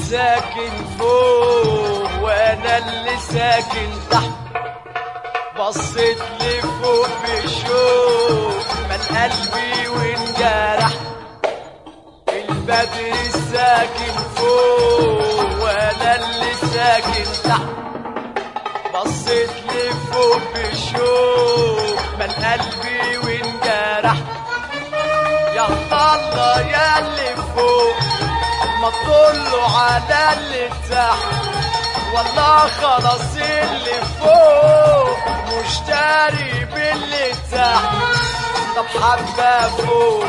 ساكن فوق وانا اللي ساكن تحت بصيت لفوق بشوق من قلبي وانجرح البدر ساكن فوق وانا اللي ساكن تحت بصيت لفوق بشوق من قلبي وانجرح يا الله يا اللي فوق ما تطلوا على اللي تحت والله خلاص اللي فوق مشتري باللي تحت طب حبة فوق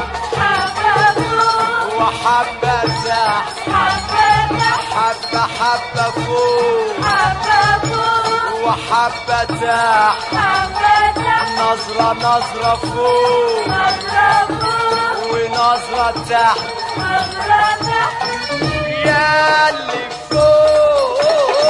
وحبة تحت حبة حبة فوق وحبة تحت نظرة نظرة فوق ونظرة تحت يا اللي فوق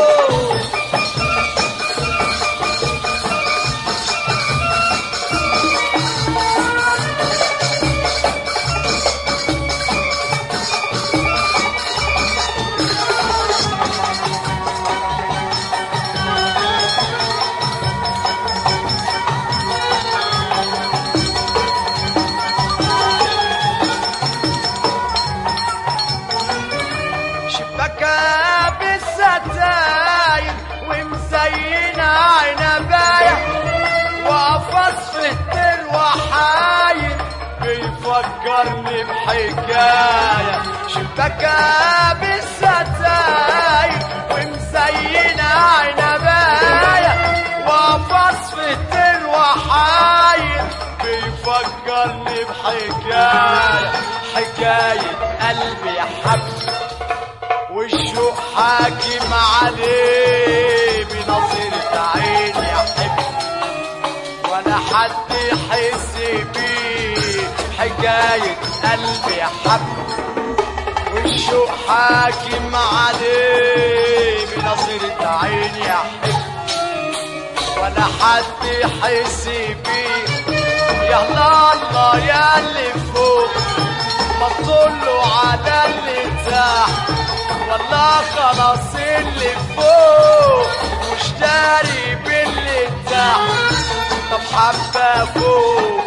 شبكة بالستاير ومزينة عنباية وقفص في الوحاير بيفكرني بحكاية شبكة بالستاير ومزينة عنباية وقفص في الوحاير بيفكرني بحكاية حكاية قلبي حب والشوق حاكم عليه بنظرة عيني أحب ولا حد يحس بيه حكاية قلبي حب والشوق حاكم عليه بنظرة عيني أحب ولا حد يحس بيه يا الله الله يا اللي فوق ما تطلوا على اللي تحت والله خلاص اللي فوق مشتري باللي تحت طب حبة فوق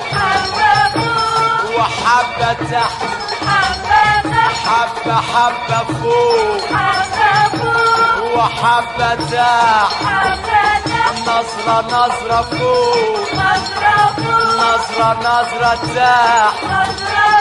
وحبة تحت حبة حبة فوق وحبة تحت نظرة نظرة فوق نظرة نظرة تحت